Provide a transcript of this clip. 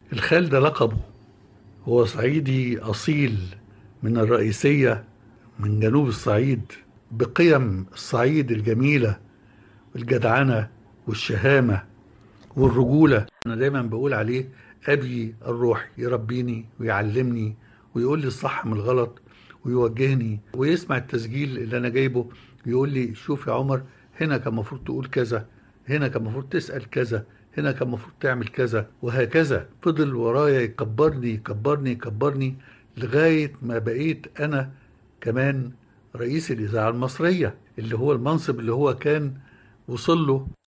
الخال ده لقبه هو صعيدي أصيل من الرئيسية من جنوب الصعيد بقيم الصعيد الجميلة والجدعنة والشهامة والرجولة أنا دايما بقول عليه أبي الروح يربيني ويعلمني ويقول لي الصح من الغلط ويوجهني ويسمع التسجيل اللي أنا جايبه يقول لي شوف يا عمر هنا كان المفروض تقول كذا هنا كان المفروض تسأل كذا هنا كان المفروض تعمل كذا وهكذا فضل ورايا يكبرني يكبرني يكبرني لغاية ما بقيت أنا كمان رئيس الإذاعة المصرية اللي هو المنصب اللي هو كان وصل له